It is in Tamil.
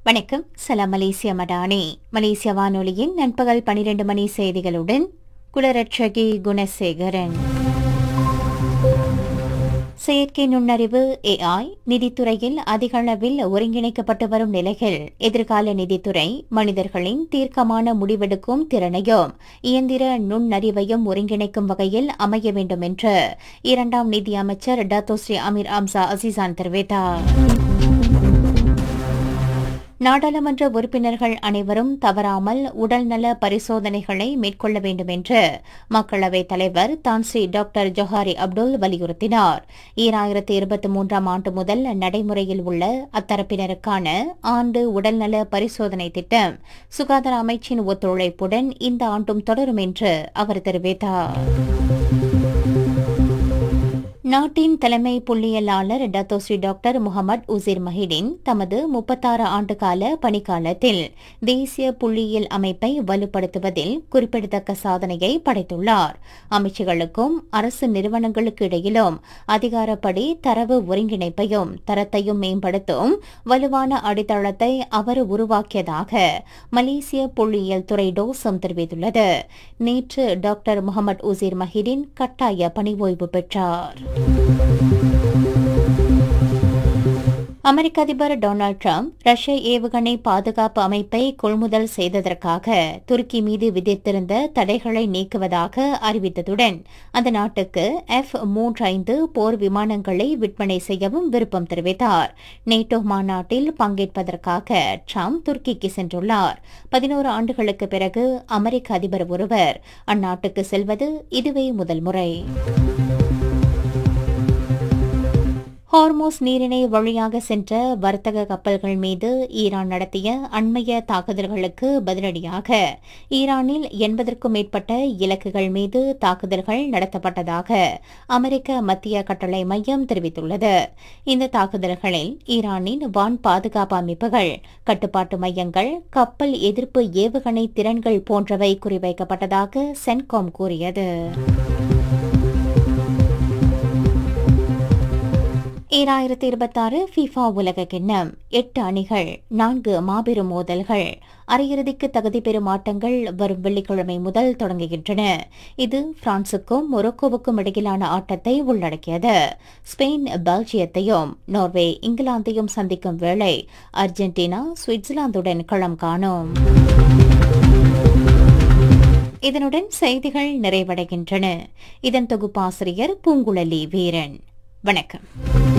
வணக்கம் சலாம் மலேசிய மடானி மலேசிய வானொலியின் நண்பகல் பனிரெண்டு மணி செய்திகளுடன் குலரட்சகி குணசேகரன் செயற்கை நுண்ணறிவு ஏஐ நிதித்துறையில் அதிக அளவில் ஒருங்கிணைக்கப்பட்டு வரும் நிலையில் எதிர்கால நிதித்துறை மனிதர்களின் தீர்க்கமான முடிவெடுக்கும் திறனையும் இயந்திர நுண்ணறிவையும் ஒருங்கிணைக்கும் வகையில் அமைய வேண்டும் என்று இரண்டாம் நிதி அமைச்சர் டத்தோஸ்ரீ அமீர் அம்சா அசிசான் தெரிவித்தார் நாடாளுமன்ற உறுப்பினர்கள் அனைவரும் தவறாமல் உடல்நல பரிசோதனைகளை மேற்கொள்ள வேண்டும் என்று மக்களவைத் தலைவர் தான்ஸ்ரீ டாக்டர் ஜொஹாரி அப்துல் வலியுறுத்தினார் ஈராயிரத்தி இருபத்தி மூன்றாம் ஆண்டு முதல் நடைமுறையில் உள்ள அத்தரப்பினருக்கான ஆண்டு உடல்நல பரிசோதனை திட்டம் சுகாதார அமைச்சின் ஒத்துழைப்புடன் இந்த ஆண்டும் தொடரும் என்று அவர் தெரிவித்தார் நாட்டின் தலைமை புள்ளியியலாளர் Dato Sri doctor Mohamed Uzir Mahidin தமது முப்பத்தாறு ஆண்டுகால பணிக்காலத்தில் தேசிய புள்ளியியல் அமைப்பை வலுப்படுத்துவதில் குறிப்பிடத்தக்க சாதனையை படைத்துள்ளார் அமைச்சுகளுக்கும் அரசு நிறுவனங்களுக்கு இடையிலும் அதிகாரப்படி தரவு ஒருங்கிணைப்பையும் தரத்தையும் மேம்படுத்தும் வலுவான அடித்தளத்தை அவர் உருவாக்கியதாக மலேசிய புள்ளியியல் துறை டோசம் தெரிவித்துள்ளது நேற்று டாக்டர் முகமது உசீர் மஹிடின் கட்டாய பணி ஓய்வு பெற்றார் அமெரிக்க அதிபர் டொனால்டு டிரம்ப் ரஷ்ய ஏவுகணை பாதுகாப்பு அமைப்பை கொள்முதல் செய்ததற்காக துருக்கி மீது விதித்திருந்த தடைகளை நீக்குவதாக அறிவித்ததுடன் அந்த நாட்டுக்கு எஃப் மூன்று ஐந்து போர் விமானங்களை விற்பனை செய்யவும் விருப்பம் தெரிவித்தார் நேட்டோ மாநாட்டில் பங்கேற்பதற்காக டிரம்ப் துருக்கிக்கு சென்றுள்ளார் பதினோரு ஆண்டுகளுக்கு பிறகு அமெரிக்க அதிபர் ஒருவர் அந்நாட்டுக்கு செல்வது இதுவே முதல் முறை ஹார்மோஸ் நீரிணை வழியாக சென்ற வர்த்தக கப்பல்கள் மீது ஈரான் நடத்திய அண்மைய தாக்குதல்களுக்கு பதிலடியாக ஈரானில் எண்பதற்கும் மேற்பட்ட இலக்குகள் மீது தாக்குதல்கள் நடத்தப்பட்டதாக அமெரிக்க மத்திய கட்டளை மையம் தெரிவித்துள்ளது இந்த தாக்குதல்களில் ஈரானின் வான் பாதுகாப்பு அமைப்புகள் கட்டுப்பாட்டு மையங்கள் கப்பல் எதிர்ப்பு ஏவுகணை திறன்கள் போன்றவை குறிவைக்கப்பட்டதாக சென்காம் கூறியது ஈராயிரத்தி இருபத்தாறு ஃபிஃபா உலக கிண்ணம் எட்டு அணிகள் நான்கு மாபெரும் மோதல்கள் அரையிறுதிக்கு தகுதி பெறும் ஆட்டங்கள் வரும் வெள்ளிக்கிழமை முதல் தொடங்குகின்றன இது பிரான்சுக்கும் மொரோக்கோவுக்கும் இடையிலான ஆட்டத்தை உள்ளடக்கியது ஸ்பெயின் பெல்ஜியத்தையும் நார்வே இங்கிலாந்தையும் சந்திக்கும் வேளை அர்ஜென்டினா சுவிட்சர்லாந்துடன் களம் காணும் இதனுடன் செய்திகள் நிறைவடைகின்றன இதன் தொகுப்பாசிரியர் பூங்குழலி வீரன் வணக்கம்